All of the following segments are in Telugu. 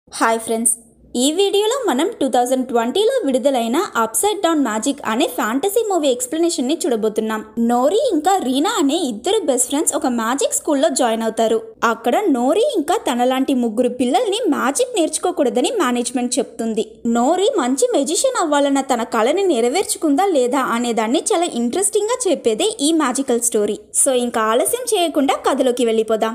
హాయ్ ఫ్రెండ్స్ ఈ వీడియోలో మనం టూ థౌజండ్ ట్వంటీలో విడుదలైన అప్సైడ్ డౌన్ మ్యాజిక్ అనే ఫ్యాంటసీ మూవీ ఎక్స్ప్లెనేషన్ ని చూడబోతున్నాం నోరి ఇంకా రీనా అనే ఇద్దరు బెస్ట్ ఫ్రెండ్స్ ఒక మ్యాజిక్ స్కూల్లో జాయిన్ అవుతారు అక్కడ నోరి ఇంకా తనలాంటి ముగ్గురు పిల్లల్ని మ్యాజిక్ నేర్చుకోకూడదని మేనేజ్మెంట్ చెప్తుంది నోరి మంచి మెజిషియన్ అవ్వాలన్న తన కళని నెరవేర్చుకుందా లేదా అనేదాన్ని చాలా ఇంట్రెస్టింగ్ గా చెప్పేదే ఈ మ్యాజికల్ స్టోరీ సో ఇంకా ఆలస్యం చేయకుండా కథలోకి వెళ్ళిపోదాం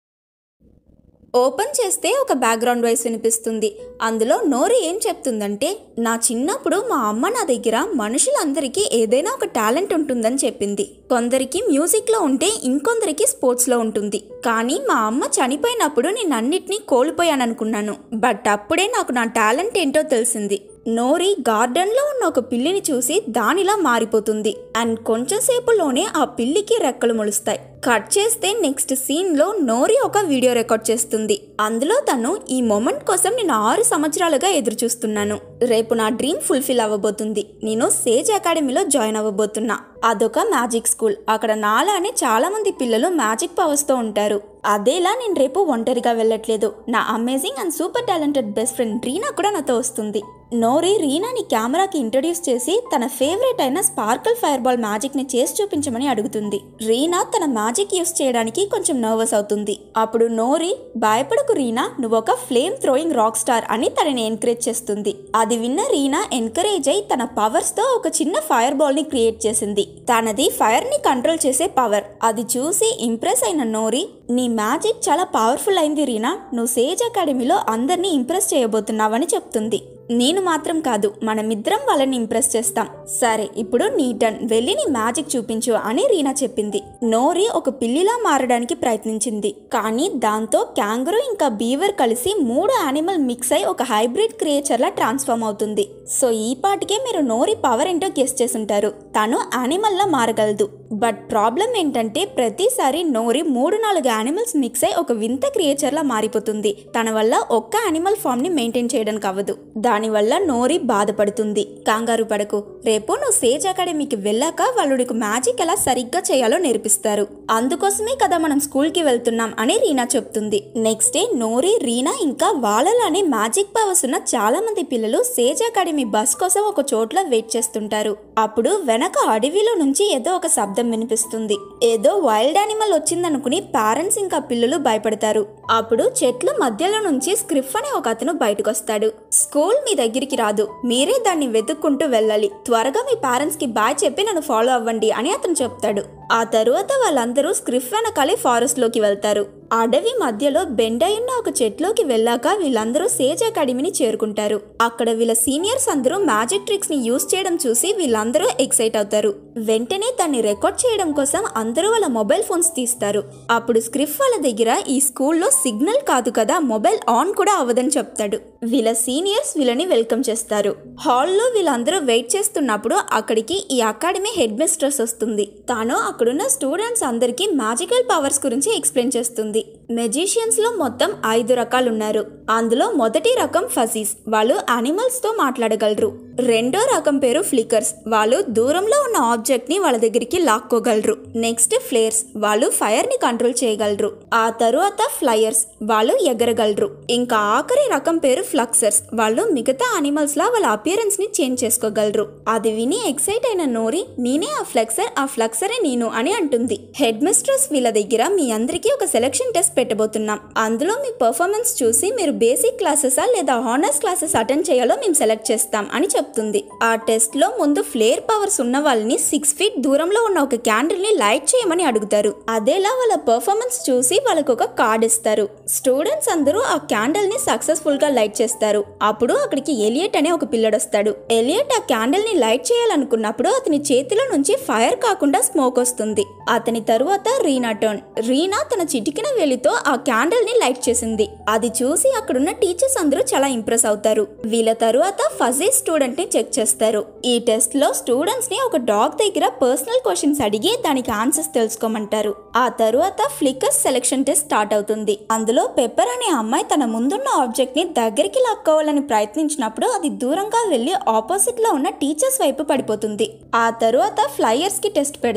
ఓపెన్ చేస్తే ఒక బ్యాక్గ్రౌండ్ వాయిస్ వినిపిస్తుంది అందులో నోరు ఏం చెప్తుందంటే నా చిన్నప్పుడు మా అమ్మ నా దగ్గర మనుషులందరికీ ఏదైనా ఒక టాలెంట్ ఉంటుందని చెప్పింది కొందరికి మ్యూజిక్లో ఉంటే ఇంకొందరికి స్పోర్ట్స్లో ఉంటుంది కానీ మా అమ్మ చనిపోయినప్పుడు నేను అన్నిటినీ కోల్పోయాననుకున్నాను బట్ అప్పుడే నాకు నా టాలెంట్ ఏంటో తెలిసింది నోరి గార్డెన్లో ఉన్న ఒక పిల్లిని చూసి దానిలా మారిపోతుంది అండ్ కొంచెం సేపులోనే ఆ పిల్లికి రెక్కలు మొలుస్తాయి కట్ చేస్తే నెక్స్ట్ సీన్లో నోరి ఒక వీడియో రికార్డ్ చేస్తుంది అందులో తను ఈ మొమెంట్ కోసం నేను ఆరు సంవత్సరాలుగా ఎదురు చూస్తున్నాను రేపు నా డ్రీమ్ ఫుల్ఫిల్ అవ్వబోతుంది నేను సేజ్ అకాడమీలో జాయిన్ అవ్వబోతున్నా అదొక మ్యాజిక్ స్కూల్ అక్కడ నాలానే చాలా మంది పిల్లలు మ్యాజిక్ పవర్స్తో ఉంటారు అదేలా నేను రేపు ఒంటరిగా వెళ్ళట్లేదు నా amazing and super talented best friend Reina కూడా నాతో వస్తుంది నోరి రీనాని కెమెరాకి ఇంట్రడ్యూస్ చేసి తన ఫేవరెట్ అయిన స్పార్కల్ ఫైర్ బాల్ మ్యాజిక్ ని చేసి చూపించమని అడుగుతుంది రీనా తన మ్యాజిక్ యూస్ చేయడానికి కొంచెం నర్వస్ అవుతుంది అప్పుడు నోరి భయపడకు రీనా నువ్వు ఒక ఫ్లేమ్ థ్రోయింగ్ రాక్ స్టార్ అని తనని ఎంకరేజ్ చేస్తుంది అది విన్న రీనా ఎంకరేజ్ అయి తన పవర్స్ తో ఒక చిన్న ఫైర్ బాల్ ని క్రియేట్ చేసింది తనది ఫైర్ ని కంట్రోల్ చేసే పవర్ అది చూసి ఇంప్రెస్ అయిన నోరి నీ మ్యాజిక్ చాలా పవర్ఫుల్ అయింది రీనా నువ్వు సేజ్ అకాడమీలో అందరినీ ఇంప్రెస్ చేయబోతున్నావని చెప్తుంది నేను మాత్రం కాదు మనమిద్దరం వాళ్ళని ఇంప్రెస్ చేస్తాం సరే ఇప్పుడు నీ టర్న్ వెళ్ళి నీ మ్యాజిక్ చూపించు అని రీనా చెప్పింది నోరి ఒక పిల్లిలా మారడానికి ప్రయత్నించింది కానీ దాంతో క్యాంగరూ ఇంకా బీవర్ కలిసి మూడు యానిమల్ మిక్స్ అయి ఒక హైబ్రిడ్ క్రియేచర్ లా ట్రాన్స్ఫార్మ్ అవుతుంది సో ఈ పాటికే మీరు నోరి పవర్ ఏంటో గెస్ చేసుంటారు తను యానిమల్ లా మారగలదు బట్ ప్రాబ్లం ఏంటంటే ప్రతిసారి నోరి మూడు నాలుగు యానిమల్స్ మిక్స్ అయి ఒక వింత క్రియేచర్ లా మారిపోతుంది తన వల్ల ఒక్క యానిమల్ ఫామ్ ని మెయింటైన్ చేయడానికి అవ్వదు దానివల్ల నోరి బాధపడుతుంది కంగారు పడకు రేపు నువ్వు సేజ్ అకాడమీకి వెళ్ళాక వాళ్ళు నీకు మ్యాజిక్ ఎలా సరిగ్గా చేయాలో నేర్పిస్తారు అందుకోసమే కదా మనం స్కూల్ కి వెళ్తున్నాం అని రీనా చెప్తుంది నెక్స్ట్ డే నోరి రీనా ఇంకా వాళ్ళలానే మ్యాజిక్ పవర్స్ ఉన్న చాలా మంది పిల్లలు సేజ్ అకాడమీ బస్ కోసం ఒక చోట్ల వెయిట్ చేస్తుంటారు అప్పుడు వెనక అడవిలో నుంచి ఏదో ఒక శబ్దం వినిపిస్తుంది ఏదో వైల్డ్ యానిమల్ వచ్చిందనుకుని పేరెంట్స్ ఇంకా పిల్లలు భయపడతారు అప్పుడు చెట్ల మధ్యలో నుంచి స్క్రిఫ్ అనే ఒక అతను బయటకు వస్తాడు స్కూల్ మీ దగ్గరికి రాదు మీరే దాన్ని వెతుక్కుంటూ వెళ్ళాలి త్వరగా మీ పేరెంట్స్ కి బాయ్ చెప్పి నన్ను ఫాలో అవ్వండి అని అతను చెప్తాడు ఆ తరువాత వాళ్ళందరూ స్క్రిఫ్ వెనకాలే ఫారెస్ట్ లోకి వెళ్తారు అడవి మధ్యలో బెండయున్న ఒక చెట్లోకి వెళ్ళాక వీళ్ళందరూ సేజ్ అకాడమీని చేరుకుంటారు అక్కడ వీళ్ళ సీనియర్స్ అందరూ మ్యాజిక్ ట్రిక్స్ ని యూస్ చేయడం చూసి వీళ్ళందరూ ఎక్సైట్ అవుతారు వెంటనే దాన్ని రికార్డ్ చేయడం కోసం అందరూ వాళ్ళ మొబైల్ ఫోన్స్ తీస్తారు అప్పుడు స్క్రిఫ్ వాళ్ళ దగ్గర ఈ స్కూల్లో సిగ్నల్ కాదు కదా మొబైల్ ఆన్ కూడా అవ్వదని చెప్తాడు వీళ్ళ సీనియర్స్ వీళ్ళని వెల్కమ్ చేస్తారు హాల్లో వీళ్ళందరూ వెయిట్ చేస్తున్నప్పుడు అక్కడికి ఈ అకాడమీ హెడ్ మిస్ట్రెస్ వస్తుంది తాను అక్కడున్న స్టూడెంట్స్ అందరికీ మ్యాజికల్ పవర్స్ గురించి ఎక్స్ప్లెయిన్ చేస్తుంది మెజిషియన్స్ లో మొత్తం ఐదు రకాలు ఉన్నారు అందులో మొదటి రకం ఫజీస్ వాళ్ళు యానిమల్స్ తో మాట్లాడగలరు రెండో రకం పేరు ఫ్లికర్స్ వాళ్ళు దూరంలో ఉన్న ఆబ్జెక్ట్ ని వాళ్ళ దగ్గరికి లాక్కోగలరు నెక్స్ట్ ఫ్లేర్స్ వాళ్ళు ఫైర్ ని కంట్రోల్ చేయగలరు ఆ తరువాత ఫ్లయర్స్ వాళ్ళు ఎగరగలరు ఇంకా ఆఖరి రకం పేరు ఫ్లక్సర్స్ వాళ్ళు మిగతా యానిమల్స్ లా వాళ్ళ అపియరెన్స్ ని చేంజ్ చేసుకోగలరు అది విని ఎక్సైట్ అయిన నోరి నేనే ఆ ఫ్లెక్సర్ ఆ ఫ్లక్సరే నేను అని అంటుంది హెడ్ మిస్ట్రెస్ వీళ్ళ దగ్గర మీ అందరికీ ఒక సెలక్షన్ టెస్ట్ పెట్టబోతున్నాం అందులో మీ పర్ఫార్మెన్స్ చూసి మీరు బేసిక్ క్లాసెసా లేదా హానర్స్ క్లాసెస్ అటెండ్ చేయాలో మేము సెలెక్ట్ చేస్తాం అని చెప్తుంది ఆ టెస్ట్ లో ముందు ఫ్లేర్ పవర్స్ ఉన్న వాళ్ళని సిక్స్ ఫీట్ దూరంలో ఉన్న ఒక క్యాండిల్ ని లైట్ చేయమని అడుగుతారు అదేలా వాళ్ళ పర్ఫార్మెన్స్ చూసి వాళ్ళకు ఒక కార్డ్ ఇస్తారు స్టూడెంట్స్ అందరూ ఆ క్యాండిల్ ని సక్సెస్ఫుల్ గా లైట్ చేస్తారు అప్పుడు అక్కడికి ఎలియట్ అనే ఒక పిల్లడు వస్తాడు ఎలియట్ ఆ క్యాండిల్ ని లైట్ చేయాలనుకున్నప్పుడు అతని చేతిలో నుంచి ఫైర్ కాకుండా స్మోక్ వస్తుంది అతని తరువాత రీనా టర్న్ రీనా తన చిటికిన వేలితో ఆ క్యాండిల్ ని లైట్ చేసింది అది చూసి అక్కడున్న టీచర్స్ అందరూ చాలా ఇంప్రెస్ అవుతారు వీళ్ళ తరువాత ఫజీ స్టూడెంట్ ని చెక్ చేస్తారు ఈ టెస్ట్ లో స్టూడెంట్స్ ని ఒక డాగ్ దగ్గర పర్సనల్ క్వశ్చన్స్ అడిగి దానికి ఆన్సర్స్ తెలుసుకోమంటారు ఆ తరువాత ఫ్లికర్స్ సెలక్షన్ టెస్ట్ స్టార్ట్ అవుతుంది అందులో పెప్పర్ అనే అమ్మాయి తన ముందున్న ఆబ్జెక్ట్ ని దగ్గరికి లాక్కోవాలని ప్రయత్నించినప్పుడు అది దూరంగా వెళ్లి ఆపోజిట్ లో ఉన్న టీచర్స్ వైపు పడిపోతుంది ఆ తరువాత ఫ్లయర్స్ కి టెస్ట్ పెడతారు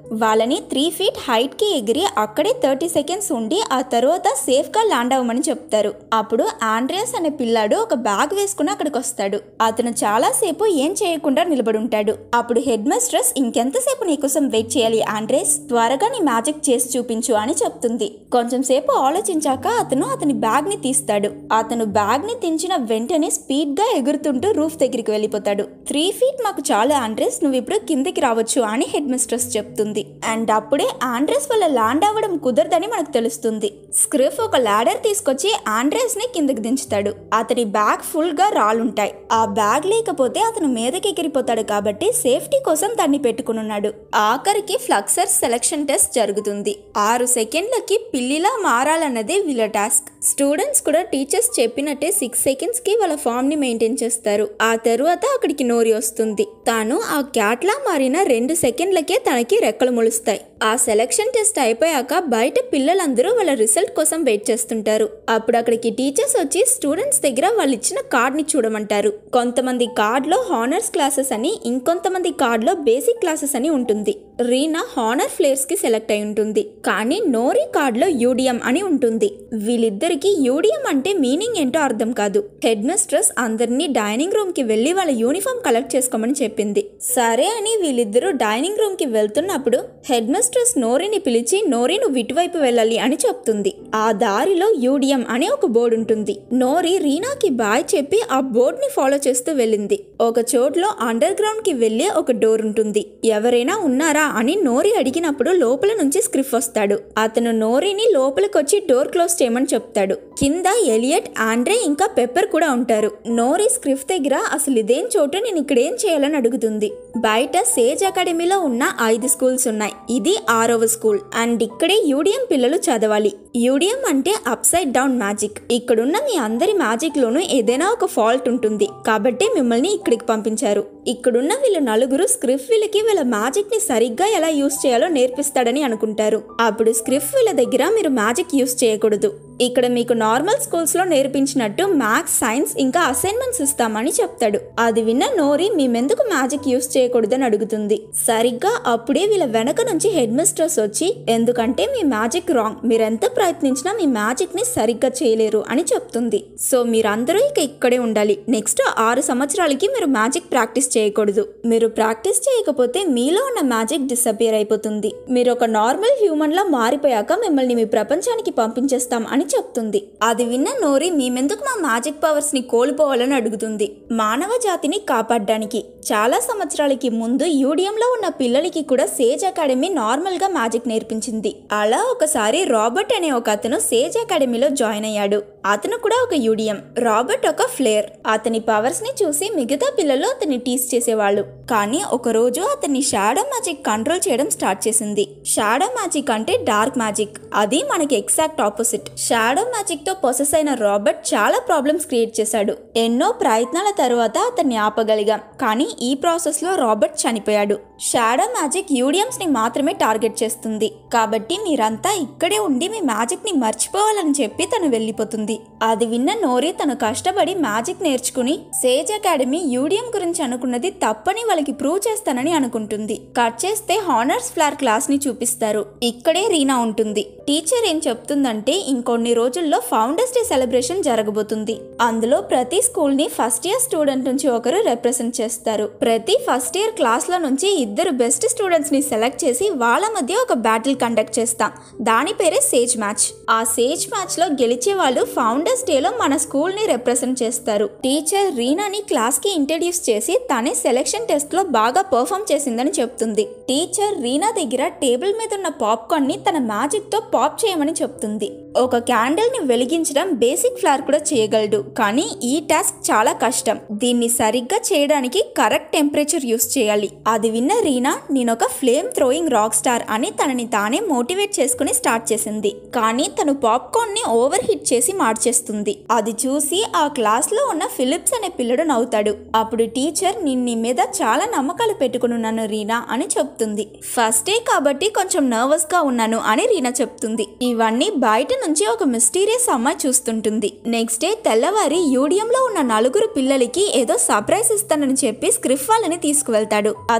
వాళ్ళని త్రీ ఫీట్ హైట్ కి ఎగిరి అక్కడే థర్టీ సెకండ్స్ ఉండి ఆ తర్వాత సేఫ్ గా ల్యాండ్ అవ్వమని చెప్తారు అప్పుడు ఆండ్రియాస్ అనే పిల్లాడు ఒక బ్యాగ్ వేసుకుని అక్కడికి వస్తాడు అతను చాలా సేపు ఏం చేయకుండా నిలబడి ఉంటాడు అప్పుడు హెడ్ మిస్ట్రెస్ ఇంకెంతసేపు నీకోసం వెయిట్ చేయాలి ఆండ్రేస్ త్వరగా నీ మ్యాజిక్ చేసి చూపించు అని చెప్తుంది కొంచెం సేపు ఆలోచించాక అతను అతని బ్యాగ్ ని తీస్తాడు అతను బ్యాగ్ ని తెంచిన వెంటనే స్పీడ్ గా ఎగురుతుంటూ రూఫ్ దగ్గరికి వెళ్ళిపోతాడు త్రీ ఫీట్ మాకు చాలు ఆండ్రెస్ నువ్వు ఇప్పుడు కిందికి రావచ్చు అని హెడ్ మిస్ట్రెస్ చెప్తుంది అండ్ అప్పుడే ఆండ్రెస్ వల్ల ల్యాండ్ అవ్వడం కుదరదని మనకు తెలుస్తుంది స్క్రిఫ్ ఒక లాడర్ తీసుకొచ్చి ఆండ్రెస్ ని కిందకి దించుతాడు అతని బ్యాగ్ ఫుల్ గా రాళ్ళుంటాయి ఆ బ్యాగ్ లేకపోతే అతను మీదకి ఎగిరిపోతాడు కాబట్టి సేఫ్టీ కోసం దాన్ని పెట్టుకునున్నాడు ఆఖరికి ఫ్లక్సర్ సెలక్షన్ టెస్ట్ జరుగుతుంది ఆరు సెకండ్లకి పిల్లిలా మారాలన్నదే వీళ్ళ టాస్క్ స్టూడెంట్స్ కూడా టీచర్స్ చెప్పినట్టే సిక్స్ సెకండ్స్ కి వాళ్ళ ఫామ్ ని మెయింటైన్ చేస్తారు ఆ తరువాత అక్కడికి నోరి వస్తుంది తాను ఆ క్యాట్ లా మారిన రెండు సెకండ్లకే తనకి రెక్కలు మొలుస్తాయి ఆ సెలక్షన్ టెస్ట్ అయిపోయాక బయట పిల్లలందరూ వాళ్ళ రిజల్ట్ కోసం వెయిట్ చేస్తుంటారు అప్పుడు అక్కడికి టీచర్స్ వచ్చి స్టూడెంట్స్ దగ్గర వాళ్ళు ఇచ్చిన కార్డ్ ని చూడమంటారు కొంతమంది కార్డ్ లో హానర్స్ క్లాసెస్ అని ఇంకొంతమంది కార్డ్ లో బేసిక్ క్లాసెస్ అని ఉంటుంది రీనా హానర్ ఫ్లేర్స్ కి సెలెక్ట్ అయి ఉంటుంది కానీ నోరి కార్డ్ లో యూడిఎం అని ఉంటుంది వీళ్ళిద్దరికి యూడిఎం అంటే మీనింగ్ ఏంటో అర్థం కాదు హెడ్ మిస్ట్రెస్ అందరినీ డైనింగ్ రూమ్ కి వెళ్లి వాళ్ళ యూనిఫామ్ కలెక్ట్ చేసుకోమని చెప్పింది సరే అని వీళ్ళిద్దరూ డైనింగ్ రూమ్ కి వెళ్తున్నప్పుడు హెడ్ మిస్ట్రెస్ నోరిని పిలిచి నోరి నువ్వు ఇటువైపు వెళ్ళాలి అని చెప్తుంది ఆ దారిలో యూడిఎం అనే ఒక బోర్డు ఉంటుంది నోరి రీనాకి బాయ్ చెప్పి ఆ బోర్డ్ ని ఫాలో చేస్తూ వెళ్ళింది ఒక చోట్లో అండర్ గ్రౌండ్ కి వెళ్లే ఒక డోర్ ఉంటుంది ఎవరైనా ఉన్నారా అని నోరి అడిగినప్పుడు లోపల నుంచి స్క్రిఫ్ వస్తాడు అతను నోరిని లోపలికొచ్చి డోర్ క్లోజ్ చేయమని చెప్తాడు కింద ఎలియట్ ఆండ్రే ఇంకా పెప్పర్ కూడా ఉంటారు నోరి స్క్రిఫ్ దగ్గర అసలు ఇదేం చోటు నేను ఇక్కడ ఏం చేయాలని అడుగుతుంది బయట సేజ్ అకాడమీలో ఉన్న ఐదు స్కూల్స్ ఉన్నాయి ఇది ఆరవ స్కూల్ అండ్ ఇక్కడే యూడిఎం పిల్లలు చదవాలి యూడిఎం అంటే అప్సైడ్ డౌన్ మ్యాజిక్ ఇక్కడున్న మీ అందరి మ్యాజిక్ లోనూ ఏదైనా ఒక ఫాల్ట్ ఉంటుంది కాబట్టి మిమ్మల్ని ఇక్కడికి పంపించారు ఇక్కడున్న వీళ్ళు నలుగురు స్క్రిఫ్ వీళ్ళకి వీళ్ళ మ్యాజిక్ ని సరిగ్గా ఎలా యూస్ చేయాలో నేర్పిస్తాడని అనుకుంటారు అప్పుడు స్క్రిఫ్ వీళ్ళ దగ్గర మీరు మ్యాజిక్ యూస్ చేయకూడదు ఇక్కడ మీకు నార్మల్ స్కూల్స్ లో నేర్పించినట్టు మ్యాథ్స్ సైన్స్ ఇంకా అసైన్మెంట్స్ ఇస్తామని చెప్తాడు అది విన్న నోరి మేమెందుకు మ్యాజిక్ యూస్ చేయకూడదని అడుగుతుంది సరిగ్గా అప్పుడే వీళ్ళ వెనక నుంచి హెడ్ మిస్ట్రెస్ వచ్చి ఎందుకంటే మీ మ్యాజిక్ రాంగ్ మీరెంత ప్రయత్నించినా మీ మ్యాజిక్ ని సరిగ్గా చేయలేరు అని చెప్తుంది సో మీరందరూ ఇక ఇక్కడే ఉండాలి నెక్స్ట్ ఆరు సంవత్సరాలకి మీరు మ్యాజిక్ ప్రాక్టీస్ చేయకూడదు మీరు ప్రాక్టీస్ చేయకపోతే మీలో ఉన్న మ్యాజిక్ డిసపియర్ అయిపోతుంది మీరు ఒక నార్మల్ హ్యూమన్ లా మారిపోయాక మిమ్మల్ని మీ ప్రపంచానికి పంపించేస్తాం అని చెప్తుంది అది విన్న నోరి మేమెందుకు మా మ్యాజిక్ పవర్స్ ని కోల్పోవాలని అడుగుతుంది మానవ జాతిని కాపాడడానికి చాలా సంవత్సరాలకి ముందు యూడియంలో ఉన్న పిల్లలకి కూడా సేజ్ అకాడమీ నార్మల్ గా మ్యాజిక్ నేర్పించింది అలా ఒకసారి రాబర్ట్ అనే ఒక అతను సేజ్ అకాడమీలో జాయిన్ అయ్యాడు అతను కూడా ఒక యూడియం రాబర్ట్ ఒక ఫ్లేర్ అతని పవర్స్ ని చూసి మిగతా పిల్లలు అతన్ని టీస్ చేసేవాళ్ళు కానీ ఒక రోజు అతన్ని షాడో మ్యాజిక్ కంట్రోల్ చేయడం స్టార్ట్ చేసింది షాడో మ్యాజిక్ అంటే డార్క్ మ్యాజిక్ అది మనకి ఎగ్జాక్ట్ ఆపోజిట్ షాడో మ్యాజిక్ తో పొసెస్ అయిన రాబర్ట్ చాలా ప్రాబ్లమ్స్ క్రియేట్ చేశాడు ఎన్నో ప్రయత్నాల తర్వాత అతన్ని ఆపగలిగాం కానీ ఈ ప్రాసెస్ లో రాబర్ట్ చనిపోయాడు షాడో మ్యాజిక్ యూడియమ్స్ ని మాత్రమే టార్గెట్ చేస్తుంది కాబట్టి మీరంతా ఇక్కడే ఉండి మీ మ్యాజిక్ ని మర్చిపోవాలని చెప్పి తను వెళ్ళిపోతుంది అది విన్న నోరి తను కష్టపడి మ్యాజిక్ నేర్చుకుని సేజ్ అకాడమీ యూడియం గురించి అనుకున్నది తప్పని వాళ్ళకి ప్రూవ్ చేస్తానని అనుకుంటుంది కట్ చేస్తే హానర్స్ ఫ్లార్ క్లాస్ ని చూపిస్తారు ఇక్కడే రీనా ఉంటుంది టీచర్ ఏం చెప్తుందంటే ఇంకొన్ని రోజుల్లో ఫౌండర్స్ డే సెలబ్రేషన్ జరగబోతుంది అందులో ప్రతి స్కూల్ ని ఫస్ట్ ఇయర్ స్టూడెంట్ నుంచి ఒకరు రిప్రజెంట్ చేస్తారు ప్రతి ఫస్ట్ ఇయర్ క్లాస్ లో నుంచి ఇద్దరు బెస్ట్ స్టూడెంట్స్ ని సెలెక్ట్ చేసి వాళ్ళ మధ్య ఒక బ్యాటిల్ కండక్ట్ చేస్తాం దాని పేరే సేజ్ మ్యాచ్ ఆ సేజ్ మ్యాచ్ లో గెలిచే వాళ్ళు ఫౌండర్స్ డే లో మన స్కూల్ ని రిప్రజెంట్ చేస్తారు టీచర్ రీనాని క్లాస్ కి ఇంట్రడ్యూస్ చేసి తనే సెలెక్షన్ టెస్ట్ లో బాగా పర్ఫామ్ చేసిందని చెప్తుంది టీచర్ రీనా దగ్గర టేబుల్ మీద ఉన్న పాప్కార్న్ ని తన మ్యాజిక్ తో పాప్ చేయమని చెప్తుంది ఒక క్యాండిల్ ని వెలిగించడం బేసిక్ ఫ్లార్ కూడా చేయగలడు కానీ ఈ టాస్క్ చాలా కష్టం దీన్ని సరిగ్గా చేయడానికి కరెక్ట్ టెంపరేచర్ యూస్ చేయాలి అది విన్న రీనా నేనొక ఫ్లేమ్ థ్రోయింగ్ రాక్ స్టార్ అని తనని తానే మోటివేట్ చేసుకుని స్టార్ట్ చేసింది కానీ తను పాప్కార్న్ ని ఓవర్ హిట్ చేసి మార్చేస్తుంది అది చూసి ఆ క్లాస్ లో ఉన్న ఫిలిప్స్ అనే పిల్లడు నవ్వుతాడు అప్పుడు టీచర్ నేను నీ మీద చాలా నమ్మకాలు పెట్టుకున్నాను రీనా అని చెప్తుంది ఫస్ట్ డే కాబట్టి కొంచెం నర్వస్ గా ఉన్నాను అని రీనా చెప్తుంది ఇవన్నీ బయట నుంచి ఒక మిస్టీరియస్ అమ్మాయి చూస్తుంటుంది నెక్స్ట్ డే తెల్లవారి యూడియంలో ఉన్న నలుగురు పిల్లలకి ఏదో సర్ప్రైజ్ ఇస్తానని చెప్పి స్క్రిఫ్ వాళ్ళని తీసుకువెళ్తాడు అతను స్టోర్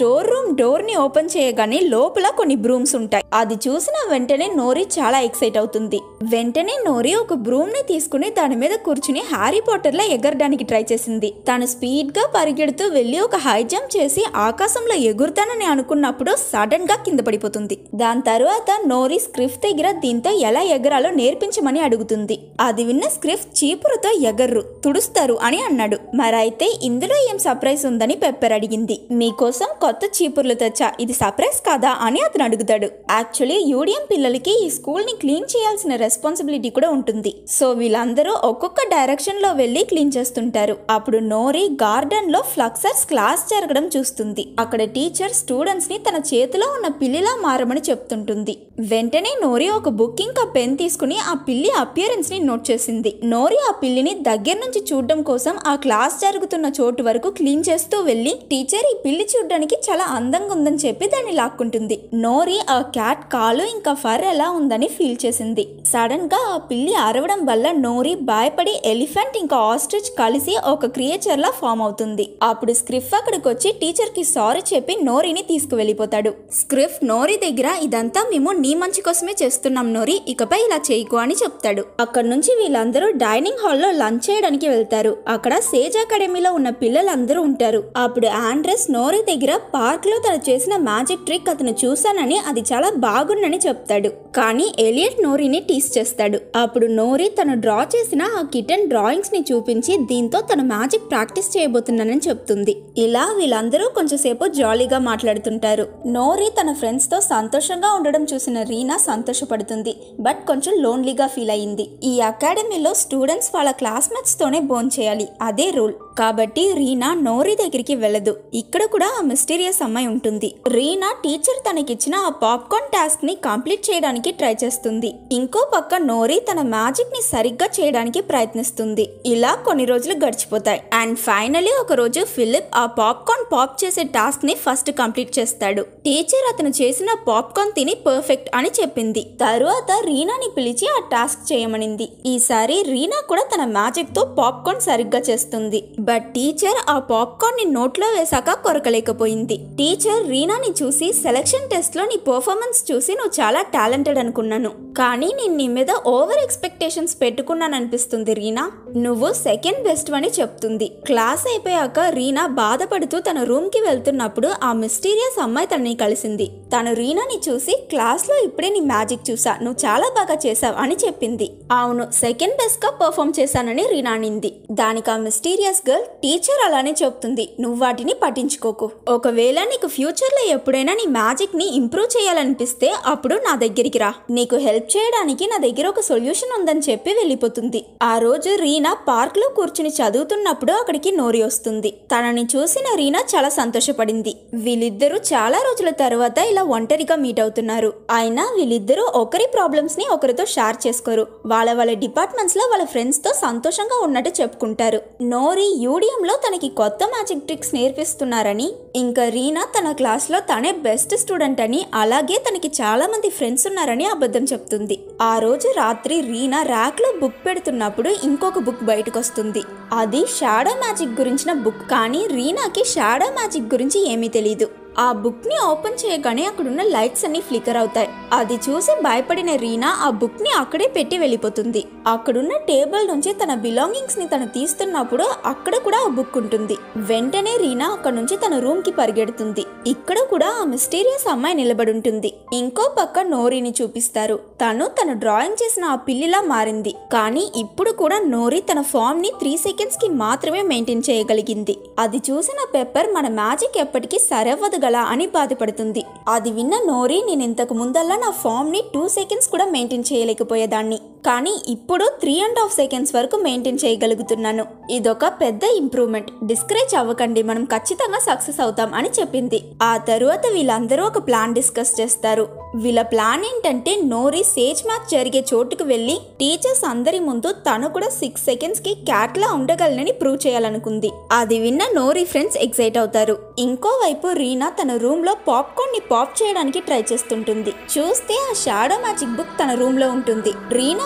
స్టోర్ రూమ్ డోర్ ని ఓపెన్ చేయగానే లోపల కొన్ని బ్రూమ్స్ ఉంటాయి అది చూసిన వెంటనే నోరి చాలా ఎక్సైట్ అవుతుంది వెంటనే నోరి ఒక బ్రూమ్ ని తీసుకుని దాని మీద కూర్చుని హ్యారీ పాటర్ లా ఎగరడానికి ట్రై చేసింది తను స్పీడ్ గా పరిగెడుతూ వెళ్లి ఒక హై జంప్ చేసి ఆకాశంలో ఎగురుతానని అనుకున్నప్పుడు సడన్ గా కింద పడిపోతుంది దాని తర్వాత నోరి స్క్రిఫ్ట్ దగ్గర దీంతో ఎలా ఎగరాలో నేర్పించమని అడుగుతుంది అది విన్న స్క్రిఫ్ట్ చీపురుతో ఎగర్రు తుడుస్తారు అని అన్నాడు మరైతే ఇందులో ఏం సర్ప్రైజ్ ఉందని పెప్పర్ అడిగింది మీకోసం కొత్త చీపుర్లు తెచ్చా ఇది సర్ప్రైజ్ కాదా అని అతను అడుగుతాడు యాక్చువల్లీ యూడిఎం పిల్లలకి ఈ స్కూల్ ని క్లీన్ చేయాల్సిన రెస్పాన్సిబిలిటీ కూడా ఉంటుంది సో వీళ్ళందరూ ఒక్కొక్క డైరెక్షన్ లో వెళ్ళి క్లీన్ చేస్తుంటారు అప్పుడు నోరి గార్డెన్ లో ఫ్లక్సర్స్ క్లాస్ జరగడం చూస్తుంది అక్కడ టీచర్ స్టూడెంట్స్ ని తన చేతిలో ఉన్న పిల్లిలా మారమని చెప్తుంటుంది వెంటనే నోరి ఒక బుక్ ఇంకా పెన్ తీసుకుని ఆ పిల్లి అపియరెన్స్ ని నోట్ చేసింది నోరి ఆ పిల్లిని దగ్గర నుంచి చూడడం కోసం ఆ క్లాస్ జరుగుతున్న చోటు వరకు క్లీన్ చేస్తూ వెళ్ళి టీచర్ ఈ పిల్లి చూడడానికి చాలా అందంగా ఉందని చెప్పి దాన్ని లాక్కుంటుంది నోరి ఆ క్యాట్ కాలు ఇంకా ఫర్ ఎలా ఉందని ఫీల్ చేసింది సడన్ గా ఆ పిల్లి అరవడం వల్ల నోరి భయపడి ఎలిఫెంట్ ఇంకా ఆస్ట్రిచ్ కలిసి ఒక క్రియేచర్ లా ఫామ్ అవుతుంది అప్పుడు స్క్రిఫ్ అక్కడికి వచ్చి టీచర్ కి సారీ చెప్పి నోరిని తీసుకువెళ్ళిపోతాడు స్క్రిఫ్ నోరి దగ్గర ఇదంతా మేము నీ మంచి కోసమే చేస్తున్నాం నోరి ఇకపై ఇలా చేయకు అని చెప్తాడు అక్కడ నుంచి వీళ్ళందరూ డైనింగ్ హాల్లో లంచ్ చేయడానికి వెళ్తారు అక్కడ సేజ్ అకాడమీలో ఉన్న పిల్లలందరూ ఉంటారు అప్పుడు ఆండ్రెస్ నోరి దగ్గర పార్క్ లో తను చేసిన మ్యాజిక్ ట్రిక్ అతను చూశానని అది చాలా బాగుందని చెప్తాడు కానీ ఎలియట్ నోరిని టీస్ చేస్తాడు అప్పుడు నోరి తను డ్రా చేసిన ఆ కిటన్ డ్రాయింగ్స్ ని చూపించి దీంతో తన మ్యాజిక్ ప్రాక్టీస్ చేయబోతున్నానని చెప్తుంది ఇలా వీళ్ళందరూ కొంచెంసేపు జాలీగా మాట్లాడుతుంటారు నోరి తన ఫ్రెండ్స్ తో సంతోషంగా ఉండడం చూసిన రీనా సంతోషపడుతుంది బట్ కొంచెం లోన్లీగా ఫీల్ అయ్యింది ఈ అకాడమీలో స్టూడెంట్స్ వాళ్ళ క్లాస్మేట్స్ తోనే బోన్ చేయాలి అదే రూల్ కాబట్టి రీనా నోరి దగ్గరికి వెళ్ళదు ఇక్కడ కూడా ఆ మిస్టీరియస్ అమ్మాయి ఉంటుంది రీనా టీచర్ తనకిచ్చిన ఆ పాప్కార్న్ టాస్క్ ని కంప్లీట్ చేయడానికి ట్రై చేస్తుంది ఇంకో పక్క నోరి తన మ్యాజిక్ ని సరిగ్గా చేయడానికి ప్రయత్నిస్తుంది ఇలా కొన్ని రోజులు గడిచిపోతాయి అండ్ ఫైనలీ ఒక రోజు ఫిలిప్ ఆ పాప్కార్న్ పాప్ చేసే టాస్క్ ని ఫస్ట్ కంప్లీట్ చేస్తాడు టీచర్ అతను చేసిన పాప్కార్న్ తిని పర్ఫెక్ట్ అని చెప్పింది తరువాత రీనాని పిలిచి ఆ టాస్క్ చేయమనింది ఈసారి రీనా కూడా తన మ్యాజిక్ తో పాప్కార్న్ సరిగ్గా చేస్తుంది బట్ టీచర్ ఆ పాప్కార్న్ ని నోట్లో వేశాక కొరకలేకపోయింది టీచర్ రీనాని చూసి సెలక్షన్ టెస్ట్ లో నీ పర్ఫార్మెన్స్ చూసి నువ్వు చాలా టాలెంటెడ్ అనుకున్నాను కానీ నేను నీ మీద ఓవర్ ఎక్స్పెక్టేషన్స్ పెట్టుకున్నాను అనిపిస్తుంది రీనా నువ్వు సెకండ్ బెస్ట్ అని చెప్తుంది క్లాస్ అయిపోయాక రీనా బాధపడుతూ తన రూమ్ కి వెళ్తున్నప్పుడు ఆ మిస్టీరియస్ అమ్మాయి తనని కలిసింది తను రీనాని చూసి క్లాస్ లో ఇప్పుడే నీ మ్యాజిక్ చూసా నువ్వు చాలా బాగా చేసావు అని చెప్పింది అవును సెకండ్ బెస్ట్ గా పర్ఫామ్ చేశానని రీనా అనింది దానికి ఆ మిస్టీరియస్ గర్ల్ టీచర్ అలానే చెప్తుంది నువ్వు వాటిని పట్టించుకోకు ఒకవేళ నీకు ఫ్యూచర్ లో ఎప్పుడైనా నీ మ్యాజిక్ ని ఇంప్రూవ్ చేయాలనిపిస్తే అప్పుడు నా దగ్గరికి రా నీకు హెల్ప్ చేయడానికి నా దగ్గర ఒక సొల్యూషన్ ఉందని చెప్పి వెళ్ళిపోతుంది ఆ రోజు రీనా పార్క్ లో కూర్చుని చదువుతున్నప్పుడు అక్కడికి నోరి వస్తుంది తనని చూసిన రీనా చాలా సంతోషపడింది వీళ్ళిద్దరూ చాలా రోజుల తర్వాత ఇలా ఒంటరిగా మీట్ అవుతున్నారు అయినా వీళ్ళిద్దరూ ఒకరి ప్రాబ్లమ్స్ ని ఒకరితో షేర్ చేసుకోరు వాళ్ళ వాళ్ళ డిపార్ట్మెంట్స్ లో వాళ్ళ ఫ్రెండ్స్ తో సంతోషంగా ఉన్నట్టు చెప్పుకుంటారు నోరి యూడియం లో తనకి కొత్త మ్యాజిక్ ట్రిక్స్ నేర్పిస్తున్నారని ఇంకా రీనా తన క్లాస్ లో తనే బెస్ట్ స్టూడెంట్ అని అలాగే తనకి చాలా మంది ఫ్రెండ్స్ ఉన్నారని అబద్ధం చెప్తుంది ఆ రోజు రాత్రి రీనా ర్యాక్ లో బుక్ పెడుతున్నప్పుడు ఇంకొక బుక్ బయటకు వస్తుంది అది షాడో మ్యాజిక్ గురించిన బుక్ కానీ రీనాకి షాడో మ్యాజిక్ గురించి ఏమీ తెలియదు ఆ బుక్ ని ఓపెన్ చేయగానే అక్కడున్న లైట్స్ అన్ని ఫ్లికర్ అవుతాయి అది చూసి భయపడిన రీనా ఆ బుక్ ని అక్కడే పెట్టి వెళ్ళిపోతుంది అక్కడున్న టేబుల్ నుంచి తన బిలాంగింగ్స్ ని తను తీస్తున్నప్పుడు అక్కడ కూడా ఆ బుక్ ఉంటుంది వెంటనే రీనా అక్కడ నుంచి తన రూమ్ కి పరిగెడుతుంది ఇక్కడ కూడా ఆ మిస్టీరియస్ అమ్మాయి నిలబడి ఉంటుంది ఇంకో పక్క నోరిని చూపిస్తారు తను తను డ్రాయింగ్ చేసిన ఆ పిల్లిలా మారింది కానీ ఇప్పుడు కూడా నోరి తన ఫామ్ ని త్రీ సెకండ్స్ కి మాత్రమే మెయింటైన్ చేయగలిగింది అది చూసిన పెప్పర్ మన మ్యాజిక్ ఎప్పటికీ సరవ్వదు గలా అని బాధపడుతుంది అది విన్న నోరి నేను ఇంతకు ముందల్లా నా ఫామ్ ని టూ సెకండ్స్ కూడా మెయింటైన్ చేయలేకపోయేదాన్ని కానీ ఇప్పుడు త్రీ అండ్ హాఫ్ సెకండ్స్ వరకు మెయింటైన్ చేయగలుగుతున్నాను ఇదొక పెద్ద ఇంప్రూవ్మెంట్ డిస్కరేజ్ అవ్వకండి మనం ఖచ్చితంగా సక్సెస్ అవుతాం అని చెప్పింది ఆ తరువాత వీళ్ళందరూ ఒక ప్లాన్ డిస్కస్ చేస్తారు వీళ్ళ ప్లాన్ ఏంటంటే నోరి సేజ్ మ్యాచ్ జరిగే చోటుకు వెళ్ళి టీచర్స్ అందరి ముందు తను కూడా సిక్స్ సెకండ్స్ కి క్యాట్ లా ఉండగలనని ప్రూవ్ చేయాలనుకుంది అది విన్న నోరి ఫ్రెండ్స్ ఎక్సైట్ అవుతారు ఇంకోవైపు రీనా తన రూమ్ లో పాప్కార్న్ ని పాప్ చేయడానికి ట్రై చేస్తుంటుంది చూస్తే ఆ షాడో మ్యాజిక్ బుక్ తన రూమ్ లో ఉంటుంది రీనా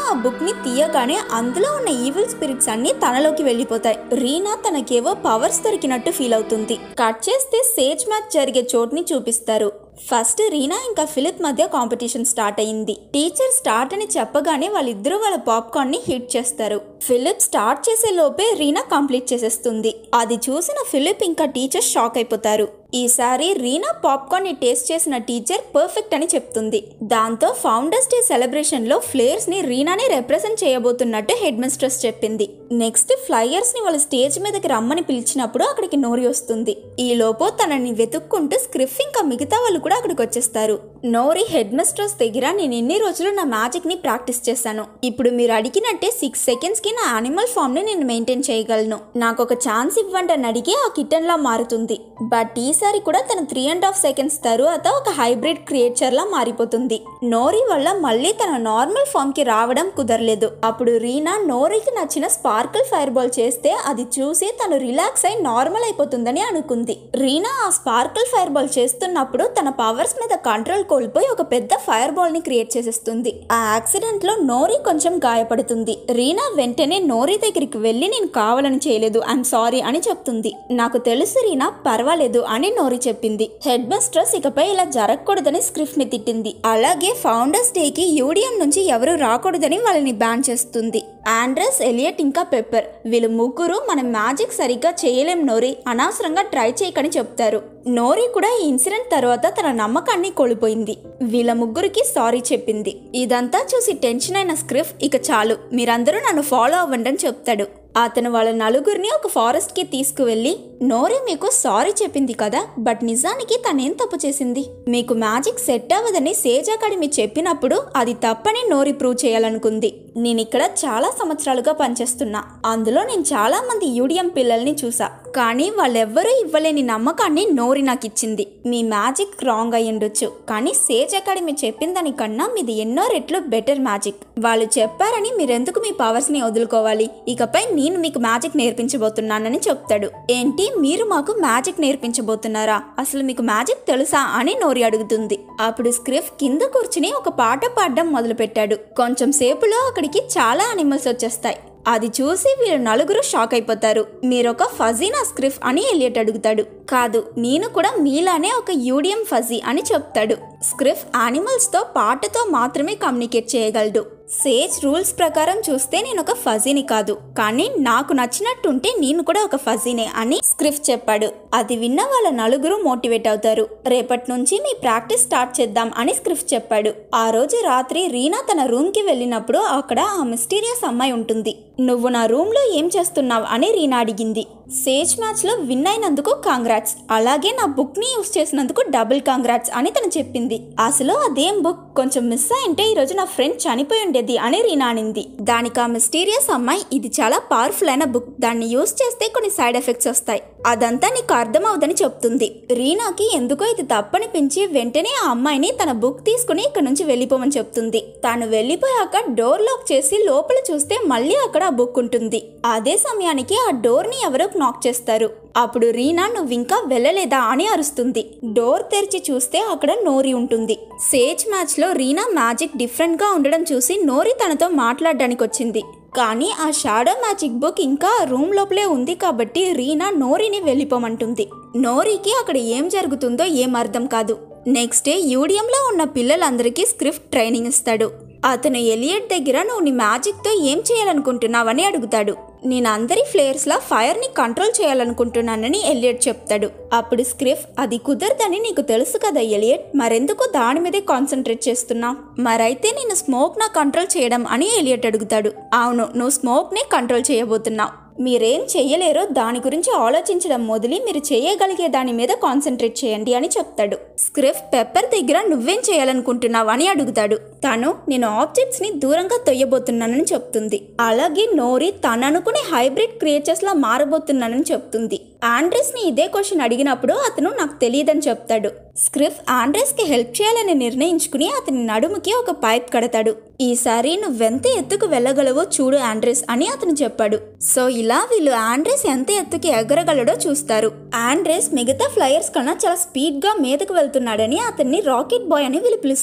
ఆ బుక్ ని తీయగానే అందులో ఉన్న ఈవిల్ స్పిరిట్స్ అన్ని తనలోకి వెళ్ళిపోతాయి రీనా తనకేవో పవర్స్ దొరికినట్టు ఫీల్ అవుతుంది కట్ చేస్తే సేజ్ మ్యాచ్ జరిగే చోటుని చూపిస్తారు ఫస్ట్ రీనా ఇంకా ఫిలిప్ మధ్య కాంపిటీషన్ స్టార్ట్ అయింది టీచర్ స్టార్ట్ అని చెప్పగానే వాళ్ళిద్దరూ వాళ్ళ పాప్కార్న్ ని హిట్ చేస్తారు ఫిలిప్ స్టార్ట్ చేసే లోపే రీనా కంప్లీట్ చేసేస్తుంది అది చూసిన ఫిలిప్ ఇంకా టీచర్ షాక్ అయిపోతారు ఈసారి రీనా పాప్కార్న్ ని టేస్ట్ చేసిన టీచర్ పర్ఫెక్ట్ అని చెప్తుంది దాంతో ఫౌండర్స్ డే సెలబ్రేషన్ లో ఫ్లేయర్స్ ని రీనానే రిప్రజెంట్ చేయబోతున్నట్టు హెడ్ మిస్ట్రెస్ చెప్పింది నెక్స్ట్ ఫ్లైయర్స్ ని వాళ్ళ స్టేజ్ మీదకి రమ్మని పిలిచినప్పుడు అక్కడికి నోరి వస్తుంది ఈ లోపు తనని వెతుక్కుంటూ స్క్రిఫ్ ఇంకా మిగతా వాళ్ళు కూడా అక్కడికి వచ్చేస్తారు నోరి హెడ్ మిస్ట్రెస్ దగ్గర నేను ఎన్ని రోజులు నా మ్యాజిక్ ని ప్రాక్టీస్ చేశాను ఇప్పుడు మీరు అడిగినట్టే సిక్స్ సెకండ్స్ కి నా యానిమల్ ఫామ్ ని నేను మెయింటైన్ చేయగలను నాకు ఒక ఛాన్స్ ఇవ్వండి అని అడిగి ఆ కిటన్ లా మారుతుంది బట్ ఈసారి కూడా తన త్రీ అండ్ హాఫ్ సెకండ్స్ తరువాత ఒక హైబ్రిడ్ క్రియేచర్ లా మారిపోతుంది నోరి వల్ల మళ్ళీ తన నార్మల్ ఫామ్ కి రావడం కుదరలేదు అప్పుడు రీనా నోరికి నచ్చిన స్పార్కిల్ ఫైర్ బాల్ చేస్తే అది చూసి తను రిలాక్స్ అయి నార్మల్ అయిపోతుందని అనుకుంది రీనా ఆ స్పార్కిల్ ఫైర్ బాల్ చేస్తున్నప్పుడు తన పవర్స్ మీద కంట్రోల్ కోల్పోయి ఒక పెద్ద ఫైర్ బాల్ ని క్రియేట్ చేసేస్తుంది ఆ యాక్సిడెంట్ లో నోరి కొంచెం గాయపడుతుంది రీనా వెంటనే నోరి దగ్గరికి వెళ్ళి నేను కావాలని చేయలేదు ఐఎమ్ సారీ అని చెప్తుంది నాకు తెలుసు రీనా పర్వాలేదు అని నోరి చెప్పింది హెడ్ మిస్ట్రెస్ ఇకపై ఇలా జరగకూడదని స్క్రిప్ట్ ని తిట్టింది అలాగే ఫౌండర్స్ డే కి యూడిఎం నుంచి ఎవరు రాకూడదని వాళ్ళని బ్యాన్ చేస్తుంది ఆండ్రస్ ఎలియట్ ఇంకా పెప్పర్ వీళ్ళు ముగ్గురు మన మ్యాజిక్ సరిగ్గా చేయలేం నోరి అనవసరంగా ట్రై చేయకని చెప్తారు నోరి కూడా ఈ ఇన్సిడెంట్ తర్వాత తన నమ్మకాన్ని కోల్పోయింది వీళ్ళ ముగ్గురికి సారీ చెప్పింది ఇదంతా చూసి టెన్షన్ అయిన స్క్రిఫ్ ఇక చాలు మీరందరూ నన్ను ఫాలో అవ్వండి అని చెప్తాడు అతను వాళ్ళ నలుగురిని ఒక ఫారెస్ట్ కి తీసుకువెళ్ళి నోరి మీకు సారీ చెప్పింది కదా బట్ నిజానికి తనేం తప్పు చేసింది మీకు మ్యాజిక్ సెట్ అవ్వదని సేజ్ అకాడమీ చెప్పినప్పుడు అది తప్పని నోరి ప్రూవ్ చేయాలనుకుంది నేను ఇక్కడ చాలా సంవత్సరాలుగా పనిచేస్తున్నా అందులో నేను చాలా మంది యూడిఎం పిల్లల్ని చూసా కానీ వాళ్ళెవ్వరూ ఇవ్వలేని నమ్మకాన్ని నోరి నాకు ఇచ్చింది మీ మ్యాజిక్ రాంగ్ అయి ఉండొచ్చు కానీ సేజ్ అకాడమీ చెప్పిన దానికన్నా మీది ఎన్నో రెట్లు బెటర్ మ్యాజిక్ వాళ్ళు చెప్పారని మీరెందుకు మీ పవర్స్ ని వదులుకోవాలి ఇకపై నేను మీకు మ్యాజిక్ నేర్పించబోతున్నానని చెప్తాడు ఏంటి మీరు మాకు మ్యాజిక్ నేర్పించబోతున్నారా అసలు మీకు మ్యాజిక్ తెలుసా అని నోరి అడుగుతుంది అప్పుడు స్క్రిఫ్ కింద కూర్చుని ఒక పాట పాడడం మొదలుపెట్టాడు కొంచెం సేపులో అక్కడికి చాలా అనిమల్స్ వచ్చేస్తాయి అది చూసి వీళ్ళు నలుగురు షాక్ అయిపోతారు మీరొక ఫజీనా స్క్రిఫ్ అని ఎలియట్ అడుగుతాడు కాదు నేను కూడా మీలానే ఒక యూడియం ఫజీ అని చెప్తాడు స్క్రిఫ్ యానిమల్స్తో పాటతో మాత్రమే కమ్యూనికేట్ చేయగలడు సేజ్ రూల్స్ ప్రకారం చూస్తే నేను ఒక ఫజీని కాదు కానీ నాకు నచ్చినట్టుంటే నేను కూడా ఒక ఫజీనే అని స్క్రిఫ్ చెప్పాడు అది విన్న వాళ్ళ నలుగురు మోటివేట్ అవుతారు రేపటి నుంచి మీ ప్రాక్టీస్ స్టార్ట్ చేద్దాం అని స్క్రిఫ్ చెప్పాడు ఆ రోజు రాత్రి రీనా తన రూమ్ కి వెళ్ళినప్పుడు అక్కడ ఆ మిస్టీరియస్ అమ్మాయి ఉంటుంది నువ్వు నా రూమ్ లో ఏం చేస్తున్నావు అని రీనా అడిగింది సేజ్ మ్యాచ్ లో విన్ అయినందుకు కాంగ్రాట్స్ అలాగే నా బుక్ ని యూస్ చేసినందుకు డబుల్ కాంగ్రాట్స్ అని తను చెప్పింది అసలు అదేం బుక్ కొంచెం మిస్ అయింటే ఈ రోజు నా ఫ్రెండ్ చనిపోయి ఉండేది అని రీనా అనింది దానికి ఆ మిస్టీరియస్ అమ్మాయి ఇది చాలా పవర్ఫుల్ అయిన బుక్ దాన్ని యూస్ చేస్తే కొన్ని సైడ్ ఎఫెక్ట్స్ వస్తాయి అదంతా నీకు అర్థమవుదని చెప్తుంది రీనాకి ఎందుకో ఇది తప్పనిపించి వెంటనే ఆ అమ్మాయిని తన బుక్ తీసుకుని ఇక్కడ నుంచి వెళ్ళిపోమని చెప్తుంది తాను వెళ్ళిపోయాక డోర్ లాక్ చేసి లోపల చూస్తే మళ్ళీ అక్కడ ఆ బుక్ ఉంటుంది అదే సమయానికి ఆ డోర్ ని ఎవరో నాక్ చేస్తారు అప్పుడు రీనా నువ్వు ఇంకా వెళ్ళలేదా అని అరుస్తుంది డోర్ తెరిచి చూస్తే అక్కడ నోరి ఉంటుంది సేజ్ మ్యాచ్ లో రీనా మ్యాజిక్ డిఫరెంట్ గా ఉండడం చూసి నోరి తనతో మాట్లాడడానికి వచ్చింది కానీ ఆ షాడో మ్యాజిక్ బుక్ ఇంకా రూమ్ లోపలే ఉంది కాబట్టి రీనా నోరిని వెళ్ళిపోమంటుంది నోరికి అక్కడ ఏం జరుగుతుందో ఏం అర్థం కాదు నెక్స్ట్ డే యూడియంలో ఉన్న పిల్లలందరికీ స్క్రిప్ట్ ట్రైనింగ్ ఇస్తాడు అతను ఎలియట్ దగ్గర నువ్వు నీ మ్యాజిక్తో ఏం చేయాలనుకుంటున్నావని అడుగుతాడు నేను అందరి ఫ్లేయర్స్లా ఫైర్ని కంట్రోల్ చేయాలనుకుంటున్నానని ఎలియట్ చెప్తాడు అప్పుడు స్క్రిఫ్ అది కుదరదని నీకు తెలుసు కదా ఎలియట్ మరెందుకు దాని మీదే కాన్సన్ట్రేట్ చేస్తున్నావు మరైతే నేను స్మోక్ నా కంట్రోల్ చేయడం అని ఎలియట్ అడుగుతాడు అవును నువ్వు స్మోక్ని కంట్రోల్ చేయబోతున్నావు మీరేం చెయ్యలేరో దాని గురించి ఆలోచించడం మొదలి మీరు చేయగలిగే దాని మీద కాన్సన్ట్రేట్ చేయండి అని చెప్తాడు స్క్రిఫ్ పెప్పర్ దగ్గర నువ్వేం చేయాలనుకుంటున్నావు అని అడుగుతాడు తను నేను ఆబ్జెక్ట్స్ ని దూరంగా తొయ్యబోతున్నానని చెప్తుంది అలాగే నోరి తను అనుకునే హైబ్రిడ్ క్రియేచర్స్ లా మారబోతున్నానని చెప్తుంది ఆండ్రెస్ ని ఇదే క్వశ్చన్ అడిగినప్పుడు అతను నాకు తెలియదని చెప్తాడు స్క్రిఫ్ ఆండ్రెస్ కి హెల్ప్ చేయాలని నిర్ణయించుకుని అతని నడుముకి ఒక పైప్ కడతాడు ఈసారి నువ్వెంత ఎత్తుకు వెళ్ళగలవో చూడు ఆండ్రెస్ అని అతను చెప్పాడు సో ఇలా వీళ్ళు ఆండ్రెస్ ఎంత ఎత్తుకి ఎగరగలడో చూస్తారు ఆండ్రెస్ మిగతా ఫ్లయర్స్ కన్నా చాలా స్పీడ్ గా మీదకు వెళ్తున్నాడని అతన్ని రాకెట్ బాయ్ అని వీళ్ళు పిలుస్తారు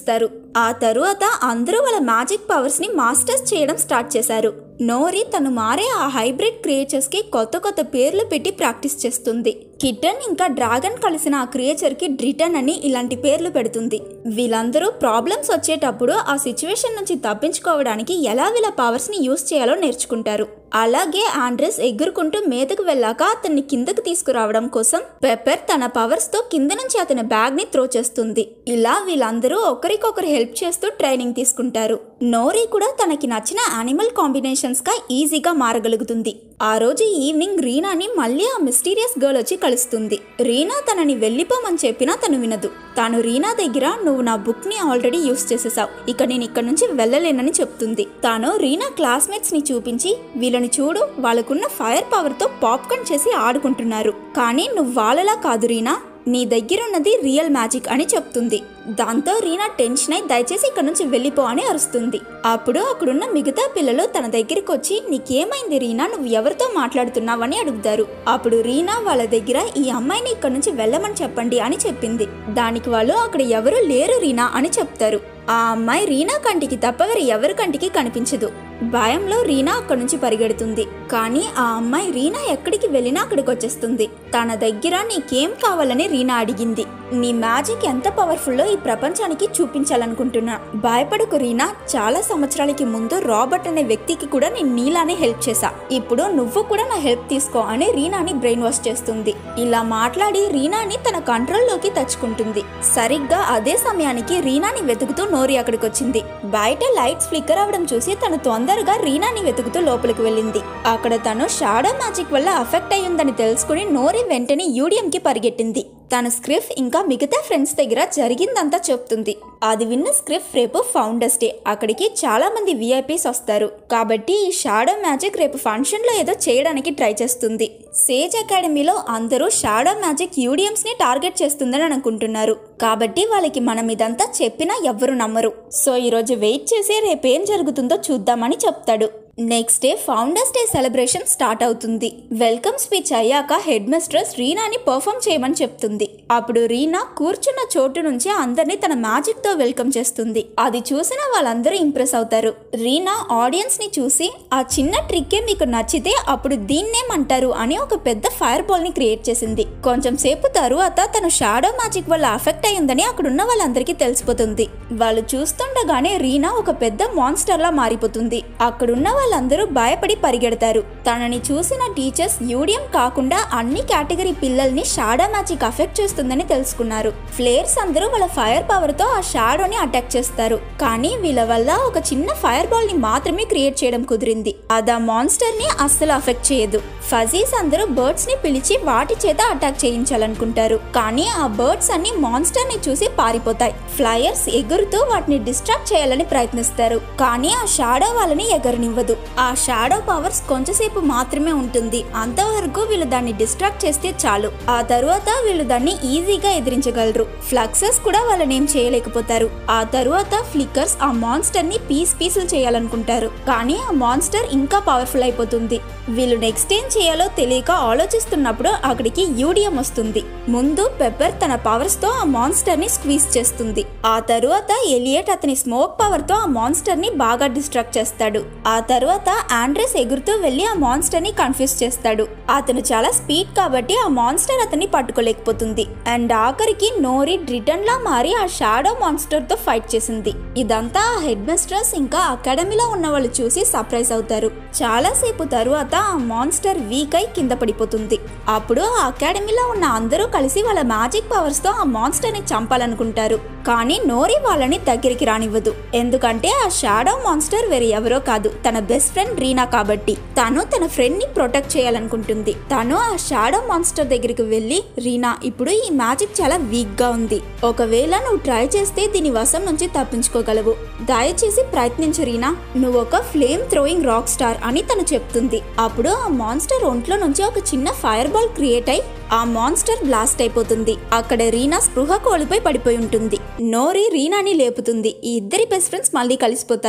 ఆ తరువాత అందరూ వాళ్ళ మ్యాజిక్ పవర్స్ ని మాస్టర్స్ చేయడం స్టార్ట్ చేశారు నోరి తను మారే ఆ హైబ్రిడ్ క్రియేచర్స్ కి కొత్త కొత్త పేర్లు పెట్టి ప్రాక్టీస్ చేస్తుంది కిటన్ ఇంకా డ్రాగన్ కలిసిన ఆ క్రియేచర్ కి డ్రిటన్ అని ఇలాంటి పేర్లు పెడుతుంది వీళ్ళందరూ ప్రాబ్లమ్స్ వచ్చేటప్పుడు ఆ సిచ్యువేషన్ నుంచి తప్పించుకోవడానికి ఎలా వీళ్ళ పవర్స్ ని యూస్ చేయాలో నేర్చుకుంటారు అలాగే ఆండ్రెస్ ఎగురుకుంటూ మీదకు వెళ్ళాక అతన్ని కిందకు తీసుకురావడం కోసం పెప్పర్ తన పవర్స్ తో కింద నుంచి అతని బ్యాగ్ ని త్రో చేస్తుంది ఇలా వీళ్ళందరూ ఒకరికొకరు హెల్ప్ చేస్తూ ట్రైనింగ్ తీసుకుంటారు నోరీ కూడా తనకి నచ్చిన యానిమల్ కాంబినేషన్స్ గా ఈజీగా మారగలుగుతుంది ఆ రోజు ఈవినింగ్ రీనాని మళ్ళీ ఆ మిస్టీరియస్ గర్ల్ వచ్చి కలుస్తుంది రీనా తనని వెళ్ళిపోమని చెప్పినా తను వినదు తాను రీనా దగ్గర నువ్వు నా బుక్ ని ఆల్రెడీ యూస్ చేసేసావు ఇక నేను ఇక్కడ నుంచి వెళ్ళలేనని చెప్తుంది తాను రీనా క్లాస్మేట్స్ ని చూపించి వీళ్ళని చూడు వాళ్ళకున్న ఫైర్ పవర్ తో పాప్కార్న్ చేసి ఆడుకుంటున్నారు కానీ నువ్వు వాళ్ళలా కాదు రీనా నీ దగ్గర ఉన్నది రియల్ మ్యాజిక్ అని చెప్తుంది దాంతో రీనా టెన్షన్ అయి దయచేసి ఇక్కడ నుంచి వెళ్ళిపో అని అరుస్తుంది అప్పుడు అక్కడున్న మిగతా పిల్లలు తన దగ్గరికి వచ్చి నీకేమైంది రీనా నువ్వు ఎవరితో మాట్లాడుతున్నావని అడుగుతారు అప్పుడు రీనా వాళ్ళ దగ్గర ఈ అమ్మాయిని ఇక్కడ నుంచి వెళ్ళమని చెప్పండి అని చెప్పింది దానికి వాళ్ళు అక్కడ ఎవరు లేరు రీనా అని చెప్తారు ఆ అమ్మాయి రీనా కంటికి తప్ప వేరే ఎవరి కంటికి కనిపించదు భయంలో రీనా అక్కడి నుంచి పరిగెడుతుంది కానీ ఆ అమ్మాయి రీనా ఎక్కడికి వెళ్ళినా అక్కడికి వచ్చేస్తుంది తన దగ్గర నీకేం కావాలని రీనా అడిగింది నీ మ్యాజిక్ ఎంత పవర్ఫుల్లో ఈ ప్రపంచానికి చూపించాలనుకుంటున్నా భయపడకు రీనా చాలా సంవత్సరాలకి ముందు రాబర్ట్ అనే వ్యక్తికి కూడా నేను నీలానే హెల్ప్ చేశా ఇప్పుడు నువ్వు కూడా నా హెల్ప్ తీసుకో అని రీనాని బ్రెయిన్ వాష్ చేస్తుంది ఇలా మాట్లాడి రీనాని తన కంట్రోల్లోకి తెచ్చుకుంటుంది సరిగ్గా అదే సమయానికి రీనాని వెతుకుతూ నోరి అక్కడికి వచ్చింది బయట లైట్స్ ఫ్లిక్కర్ అవడం చూసి తను తొందరగా రీనాని వెతుకుతూ లోపలికి వెళ్ళింది అక్కడ తను షాడో మ్యాజిక్ వల్ల అఫెక్ట్ అయ్యిందని తెలుసుకుని నోరి వెంటనే యూడియంకి పరిగెట్టింది తన స్క్రిఫ్ ఇంకా మిగతా ఫ్రెండ్స్ దగ్గర జరిగిందంతా చెప్తుంది అది విన్న స్క్రిఫ్ రేపు ఫౌండర్స్ డే అక్కడికి చాలా మంది విఐపీస్ వస్తారు కాబట్టి ఈ షాడో మ్యాజిక్ రేపు ఫంక్షన్ లో ఏదో చేయడానికి ట్రై చేస్తుంది సేజ్ అకాడమీలో అందరూ షాడో మ్యాజిక్ యూడియమ్స్ ని టార్గెట్ చేస్తుందని అనుకుంటున్నారు కాబట్టి వాళ్ళకి మనం ఇదంతా చెప్పినా ఎవ్వరు నమ్మరు సో ఈరోజు వెయిట్ చేసి రేపేం జరుగుతుందో చూద్దామని చెప్తాడు next day founders day celebration start అవుతుంది వెల్కమ్ స్పీచ్ అయ్యాక హెడ్ మిస్ట్రెస్ రీనాని పర్ఫామ్ చేయమని చెప్తుంది అప్పుడు రీనా కూర్చున్న చోటు నుంచి అందరినీ తన మ్యాజిక్ తో వెల్కమ్ చేస్తుంది అది చూసిన వాళ్ళందరూ ఇంప్రెస్ అవుతారు రీనా ఆడియన్స్ ని చూసి ఆ చిన్న ట్రిక్కే మీకు నచ్చితే అప్పుడు దీన్నేమంటారు అని ఒక పెద్ద ఫైర్ బాల్ ని క్రియేట్ చేసింది కొంచెం సేపు తరువాత తను షాడో మ్యాజిక్ వల్ల అఫెక్ట్ అయ్యిందని అక్కడున్న వాళ్ళందరికీ తెలిసిపోతుంది వాళ్ళు చూస్తుండగానే రీనా ఒక పెద్ద మాన్స్టర్ లా మారిపోతుంది అక్కడున్న వాళ్ళందరూ భయపడి పరిగెడతారు తనని చూసిన టీచర్స్ యూడియం కాకుండా అన్ని కేటగిరీ పిల్లల్ని షాడో మ్యాజిక్ అఫెక్ట్ చేస్తుందని తెలుసుకున్నారు ఫ్లేర్స్ అందరూ వాళ్ళ ఫైర్ పవర్ తో ఆ షాడోని అటాక్ చేస్తారు కానీ వీళ్ళ వల్ల ఒక చిన్న ఫైర్ బాల్ ని మాత్రమే క్రియేట్ చేయడం కుదిరింది అది ఆ మాన్స్టర్ ని అస్సలు అఫెక్ట్ చేయదు ఫజీస్ అందరూ బర్డ్స్ ని పిలిచి వాటి చేత అటాక్ చేయించాలనుకుంటారు కానీ ఆ బర్డ్స్ అన్ని మాన్స్టర్ ని చూసి పారిపోతాయి ఫ్లయర్స్ ఎగురుతూ వాటిని డిస్ట్రాక్ట్ చేయాలని ప్రయత్నిస్తారు కానీ ఆ షాడో వాళ్ళని ఎగరనివ్వదు ఆ షాడో పవర్స్ కొంచెంసేపు మాత్రమే ఉంటుంది అంతవరకు వీళ్ళు దాన్ని డిస్ట్రాక్ట్ చేస్తే చాలు ఆ తరువాత వీళ్ళు దాన్ని ఈజీగా ఎదిరించగలరు ఫ్లక్సెస్ కూడా వాళ్ళని ఏం చేయలేకపోతారు ఆ తరువాత ఫ్లిక్కర్స్ ఆ మాన్స్టర్ ని పీస్ పీసులు చేయాలనుకుంటారు కానీ ఆ మాన్స్టర్ ఇంకా పవర్ఫుల్ అయిపోతుంది వీళ్ళు నెక్స్ట్ ఏం చేయాలో తెలియక ఆలోచిస్తున్నప్పుడు అక్కడికి యూడియం వస్తుంది ముందు పెప్పర్ తన పవర్స్ తో ఆ మాన్స్టర్ ని స్క్వీజ్ చేస్తుంది ఆ తరువాత ఎలియట్ అతని స్మోక్ పవర్ తో ఆ మాన్స్టర్ ని బాగా డిస్ట్రాక్ట్ చేస్తాడు ఆ తరువాత ఆండ్రెస్ ఎగురుతూ వెళ్లి ఆ మాన్స్టర్ ని కన్ఫ్యూజ్ చేస్తాడు అతను చాలా స్పీడ్ కాబట్టి ఆ మాన్స్టర్ అతన్ని పట్టుకోలేకపోతుంది అండ్ ఆఖరికి నోరి డ్రిటన్ లా మారి ఆ షాడో మాన్స్టర్ తో ఫైట్ చేసింది ఇదంతా ఆ హెడ్ మిస్ట్రెస్ ఇంకా అకాడమీలో ఉన్న వాళ్ళు చూసి సర్ప్రైజ్ అవుతారు చాలా సేపు తరువాత ఆ మాన్స్టర్ వీక్ అయి కింద పడిపోతుంది అప్పుడు ఆ అకాడమీలో ఉన్న అందరూ కలిసి వాళ్ళ మ్యాజిక్ పవర్స్ తో ఆ మాన్స్టర్ ని చంపాలనుకుంటారు కానీ నోరి వాళ్ళని దగ్గరికి రానివ్వదు ఎందుకంటే ఆ షాడో మాన్స్టర్ వేరే ఎవరో కాదు తన బెస్ట్ ఫ్రెండ్ రీనా కాబట్టి తను తన ఫ్రెండ్ ని ప్రొటెక్ట్ చేయాలనుకుంటుంది తను ఆ షాడో మాన్స్టర్ దగ్గరికి వెళ్ళి రీనా ఇప్పుడు ఈ మ్యాజిక్ చాలా వీక్ గా ఉంది ఒకవేళ నువ్వు ట్రై చేస్తే దీని వశం నుంచి తప్పించుకోగలవు దయచేసి ప్రయత్నించు రీనా నువ్వు ఒక ఫ్లేమ్ థ్రోయింగ్ రాక్ స్టార్ అని తను చెప్తుంది అప్పుడు ఆ మాన్స్టర్ ఒంట్లో నుంచి ఒక చిన్న ఫైర్ బాల్ క్రియేట్ అయి ఆ మాన్స్టర్ బ్లాస్ట్ అయిపోతుంది అక్కడ రీనా స్పృహ కోల్పోయి పడిపోయి ఉంటుంది నోరి రీనాని లేపుతుంది ఈ ఇద్దరి బెస్ట్ ఫ్రెండ్స్ మళ్ళీ కలిసిపోతారు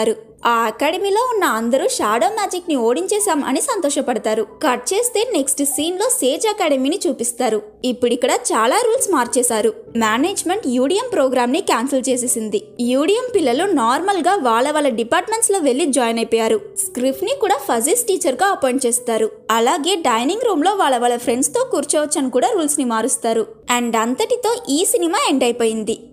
ఆ అకాడమీలో ఉన్న అందరూ షాడో మ్యాజిక్ ని ఓడించేశాం అని సంతోషపడతారు కట్ చేస్తే నెక్స్ట్ సీన్ లో సేజ్ అకాడమీని చూపిస్తారు ఇప్పుడు ఇక్కడ చాలా రూల్స్ మార్చేశారు మేనేజ్మెంట్ యూడిఎం ప్రోగ్రామ్ ని క్యాన్సిల్ చేసేసింది యూడిఎం పిల్లలు నార్మల్ గా వాళ్ళ వాళ్ళ డిపార్ట్మెంట్స్ లో వెళ్లి జాయిన్ అయిపోయారు స్క్రిప్ట్ ని కూడా ఫజిస్ టీచర్ గా అపాయింట్ చేస్తారు అలాగే డైనింగ్ రూమ్ లో వాళ్ళ వాళ్ళ ఫ్రెండ్స్ తో కూర్చోవచ్చు అని కూడా రూల్స్ ని మారుస్తారు అండ్ అంతటితో ఈ సినిమా ఎండ్ అయిపోయింది